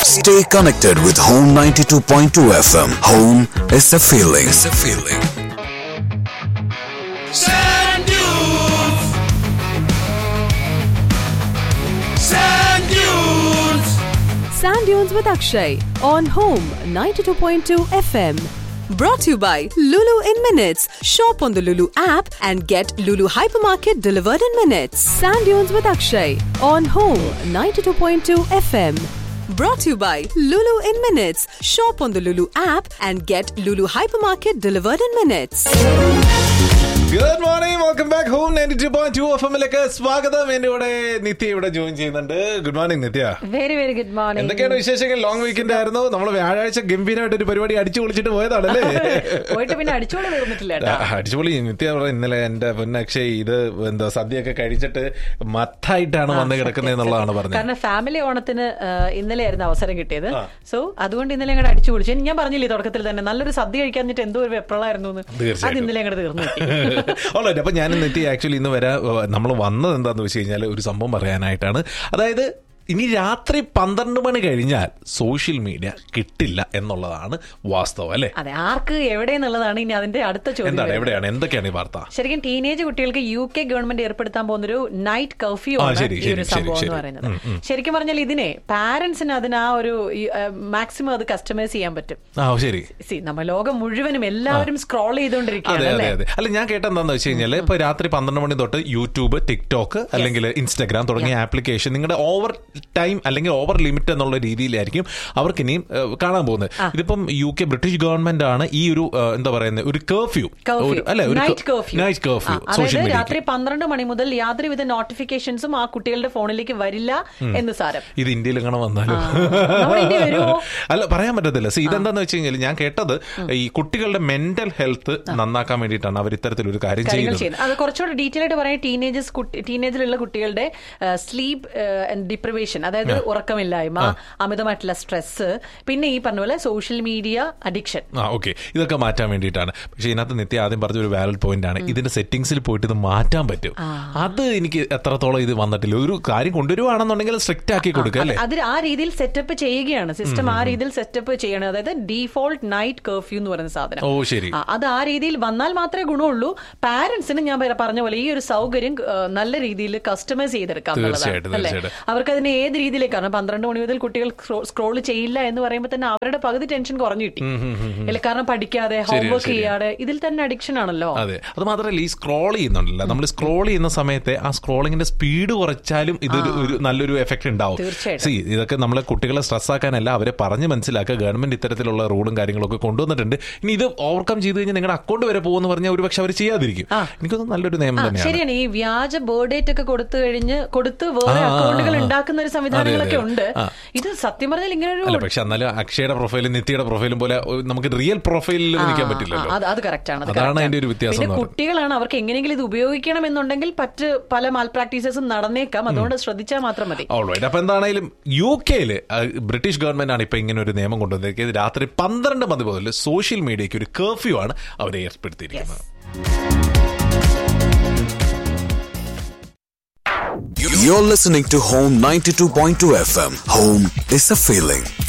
Stay connected with Home 92.2 FM. Home is a feeling. It's a feeling. Sand dunes. Sand dunes. Sand Dunes with Akshay on Home 92.2 FM. Brought to you by Lulu in Minutes. Shop on the Lulu app and get Lulu Hypermarket delivered in minutes. Sand Dunes with Akshay on Home 92.2 FM. Brought to you by Lulu in Minutes. Shop on the Lulu app and get Lulu Hypermarket delivered in minutes. Good morning welcome back home ninety two point two F എമ്മിലേക്ക് സ്വാഗതം എന്റെ കൂടെ നിത്യ ഇവിടെ join ചെയ്യുന്നുണ്ട് good morning Nithya very very good morning എന്തൊക്കെയാണ് വിശേഷങ്ങൾ long weekend ആയിരുന്നു നമ്മൾ വ്യാഴാഴ്ച ഗംഭീരമായിട്ട് ഒരു പരിപാടി അടിച്ചു പൊളിച്ചിട്ട് പോയതാണല്ലേ പോയിട്ട് പിന്നെ അടിച്ചോളി തീർന്നിട്ടില്ല കേട്ടോ അടിച്ചുപൊളി നിത്യ പറഞ്ഞ ഇന്നലെ എന്റെ പൊന്നക്ഷയ് ഇത് എന്താ സദ്യയൊക്കെ കഴിച്ചിട്ട് മത്തായിട്ടാണ് വന്ന് കിടക്കുന്നത് എന്നുള്ളതാണ് പറഞ്ഞത് കാരണം ഫാമിലി ഓണത്തിന് ആ, ഇന്നലെയായിരുന്നു അവസരം കിട്ടിയത് സോ അതുകൊണ്ട് ഇന്നലെ അങ്ങോട്ട് അടിച്ചു പൊളിച്ചു ഞാൻ പറഞ്ഞില്ലേ തുടക്കത്തിൽ തന്നെ നല്ലൊരു സദ്യ കഴിക്കാഞ്ഞിട്ട് എന്തോ ഒരു വെപ്രളായിരുന്നു എന്ന് തീർച്ചയായിട്ടും. അത് ഇന്നലെ അങ്ങോട്ട് തീർന്നു കിട്ടി. ഓൾറൈറ്റ് അപ്പൊ ഞാൻ നിത്യ ആക്ച്വലി ഇന്ന് വരാൻ നമ്മൾ വന്നത് എന്താന്ന് വെച്ച് കഴിഞ്ഞാൽ ഒരു സംഭവം പറയാനായിട്ടാണ് അതായത് ഇനി രാത്രി പന്ത്രണ്ട് മണി കഴിഞ്ഞാൽ സോഷ്യൽ മീഡിയ കിട്ടില്ല എന്നുള്ളതാണ് വാസ്തവം അല്ലെ അതെ ആർക്ക് എവിടെ എന്നുള്ളതാണ് ഇനി അതിന്റെ അടുത്ത ചോദ്യം എന്താണ് വരുന്നത്. എവിടെയാണ് എന്തൊക്കെയാണ് ഈ വാർത്ത ശരിക്കും ടീനേജ് കുട്ടികൾക്ക് യു കെ ഗവൺമെന്റ് ഏർപ്പെടുത്താൻ പോകുന്ന ഒരു നൈറ്റ് കർഫ്യൂ ആ, ആണ് ശരി, ഈ ഒരു ശരി, സംഭവം ശരി, എന്ന് ശരി. പറയുന്നത് ഉം, ഉം. ശരിക്കും പറഞ്ഞാൽ ഇതിനെ പാരന്റ്സിന് അതിന് ആ ഒരു മാക്സിമം അത് കസ്റ്റമൈസ് ചെയ്യാൻ പറ്റും ആ ശരി സി നമ്മ ലോകം മുഴുവനും എല്ലാവരും സ്ക്രോൾ അതെ ചെയ്തുകൊണ്ടിരിക്കുകയാണ് അതെ അല്ലേ അതെ അല്ല ഞാൻ കേട്ടെന്താന്ന് വെച്ച് കഴിഞ്ഞാൽ ഇപ്പൊ രാത്രി പന്ത്രണ്ട് മണി തൊട്ട് യൂട്യൂബ് ടിക്ടോക്ക് അല്ലെങ്കിൽ ഇൻസ്റ്റാഗ്രാം തുടങ്ങിയ ആപ്ലിക്കേഷൻ നിങ്ങളുടെ ഓവർ ടൈം അല്ലെങ്കിൽ ഓവർ ലിമിറ്റ് എന്നുള്ള രീതിയിലായിരിക്കും അവർക്ക് ഇനിയും ഏഹ്, കാണാൻ പോകുന്നത് ഇതിപ്പം യു കെ ബ്രിട്ടീഷ് ഗവൺമെന്റ് ആണ് ഈ ഒരു ഏഹ്, എന്താ പറയുന്നത് ഒരു കർഫ്യൂ കർഫ്യൂ അല്ലെ ഒരു നൈറ്റ് കർഫ്യൂ നൈറ്റ് കർഫ്യൂ ആ, സോഷ്യൽ അതായത് മീഡിയ രാത്രി പന്ത്രണ്ട് മണി മുതൽ യാതൊരുവിധ നോട്ടിഫിക്കേഷൻസും ആ കുട്ടികളുടെ ഫോണിലേക്ക് വരില്ല എന്ന് സാരം ഇത് ഇന്ത്യയിൽ എങ്ങനെ വന്നാലും നമ്മുടെ ഇന്ത്യ വരുമോ? അല്ല പറയാൻ പറ്റത്തില്ല സി ഇതെന്താന്ന് വെച്ച് കഴിഞ്ഞാൽ ഞാൻ കേട്ടത് ഈ കുട്ടികളുടെ മെന്റൽ ഹെൽത്ത് നന്നാക്കാൻ വേണ്ടിയിട്ടാണ് അവർ ഇത്തരത്തിലൊരു കാര്യം കാര്യങ്ങൾ ചെയ്യുന്നത് ചെയ്യുന്നത് അത് കുറച്ചുകൂടി ഡീറ്റെയിൽ ആയിട്ട് പറയാൻ ടീനേജസ് ടീനേജിലുള്ള കുട്ടികളുടെ സ്ലീപ്പ് ഡിപ്രവേഷൻ അതായത് ഉറക്കമില്ലായ്മ അമിതമായിട്ടുള്ള സ്ട്രെസ് പിന്നെ ഈ പറഞ്ഞ പോലെ സോഷ്യൽ മീഡിയ അഡിക്ഷൻ ആ ഓക്കെ ഇതൊക്കെ മാറ്റാൻ വേണ്ടിയിട്ടാണ് പക്ഷെ ഇതിനകത്ത് നിത്യ ആദ്യം പറഞ്ഞ ഒരു വാലിഡ് പോയിന്റ് ആണ് ഇതിന്റെ സെറ്റിംഗ്സിൽ പോയിട്ട് ഇത് മാറ്റാൻ പറ്റും അത് എനിക്ക് എത്രത്തോളം ഇത് വന്നിട്ടില്ല ഒരു കാര്യം കൊണ്ടുവരുവാണെന്നുണ്ടെങ്കിൽ സ്ട്രിക്റ്റ് ആക്കി കൊടുക്കുക അല്ലേ അത് ആ രീതിയിൽ സെറ്റപ്പ് ചെയ്യുകയാണ് സിസ്റ്റം ആ രീതിയിൽ സെറ്റപ്പ് ചെയ്യണം അതായത് ഡീഫോൾട്ട് നൈറ്റ് കർഫ്യൂ എന്ന് പറയുന്ന സാധനം ഓ ശരി ആ, അത് ആ രീതിയിൽ വന്നാൽ മാത്രമേ ഗുണമുള്ളൂ പാരന്റ്സിന് ഞാൻ പറ- പറഞ്ഞ പോലെ ഈ ഒരു സൗകര്യം ആ, നല്ല രീതിയിൽ കസ്റ്റമൈസ് ചെയ്തെടുക്കാം എന്നുള്ളതാണ്. തീർച്ചയായിട്ടും, അല്ലേ? തീർച്ചയായിട്ടും. അവർക്ക് അതിനെ ഏത് രീതിയിലേക്കാണ് പന്ത്രണ്ട് മണി മുതൽ കുട്ടികൾ സ്ക്രോൾ ചെയ്യില്ല എന്ന് പറയുമ്പോൾ തന്നെ അവരുടെ പകുതി ടെൻഷൻ കുറഞ്ഞു കിട്ടി അല്ല കാരണം പഠിക്കാതെ ഹോംവർക്ക് ശരിയാ. ചെയ്യാതെ ഇതിൽ തന്നെ അഡിക്ഷൻ ആണല്ലോ അതെ അത് മാത്രമല്ല ഈ സ്ക്രോൾ ചെയ്യുന്നുണ്ടല്ലോ നമ്മൾ സ്ക്രോൾ ചെയ്യുന്ന സമയത്ത് ആ സ്ക്രോളിങ്ങിന്റെ സ്പീഡ് കുറച്ചാലും ഇതൊരു ഒരു നല്ലൊരു എഫക്ട് ഉണ്ടാവും തീർച്ചയായിട്ടും. See, ഇതൊക്കെ നമ്മളെ കുട്ടികളെ സ്ട്രെസ് ആക്കാനല്ല അവരെ പറഞ്ഞ് മനസ്സിലാക്കുക ഗവൺമെന്റ് ഇത്തരത്തിലുള്ള റൂളും കാര്യങ്ങളൊക്കെ കൊണ്ടുവന്നിട്ടുണ്ട് ഇനി ഇത് ഓവർകം ചെയ്ത് കഴിഞ്ഞാൽ നിങ്ങളുടെ അക്കൗണ്ട് വരെ പോകുമെന്ന് പറഞ്ഞാൽ ഒരു പക്ഷെ അവർ ചെയ്യാതിരിക്കും എനിക്കൊന്നും നല്ലൊരു നിയമം ആ, തന്നെയാണ് ശരിയാണ് ഈ വ്യാജ ബേർഡേറ്റ് ഒക്കെ കൊടുത്തു കഴിഞ്ഞ് കൊടുത്ത് വേറെ ആ, ആ, അക്കൗണ്ടുകൾ ആ. ഉണ്ടാക്കുന്ന ഒരു സംവിധാനങ്ങളൊക്കെ അതെ, ഉണ്ട് ആ. ഇത് സത്യം പറഞ്ഞാൽ ഇങ്ങനെ അല്ല ഒരു പക്ഷെ എന്നാലും അക്ഷയുടെ പ്രൊഫൈലും നിത്യയുടെ പ്രൊഫൈലും പോലെ ഒരു- നമുക്ക് റിയൽ പ്രൊഫൈലിൽ നിൽക്കാൻ പറ്റില്ലല്ലോ ആ, അത് അത് കറക്റ്റ് ആണ് അത് അതാണ് correct ആണ്. അതിന്റെ ഒരു വ്യത്യാസം പിന്നെ എന്ന് പറയുന്നത്. കുട്ടികളാണ് അവർക്ക് എങ്ങനെയെങ്കിലും ഇത് ഉപയോഗിക്കണം എന്നുണ്ടെങ്കിൽ പറ്റ് പല മാൽ പ്രാക്ടീസസും നടന്നേക്കാം അതുകൊണ്ട് ശ്രദ്ധിച്ചാൽ മാത്രം മതി ഓൾറൈറ്റ് അപ്പൊ എന്താണെങ്കിലും യു കെയില് ബ്രിട്ടീഷ് ഗവൺമെന്റ് ആണ് ഇപ്പൊ ഇങ്ങനെ ഒരു നിയമം കൊണ്ടുവന്നിരിക്കുന്നത് രാത്രി പന്ത്രണ്ട് മണി മുതൽ സോഷ്യൽ മീഡിയയ്ക്ക് ഒരു കർഫ്യൂ ആണ് അവരെ ഏർപ്പെടുത്തിയിരിക്കുന്നത് You're listening to Home 92.2 FM. Home is a feeling.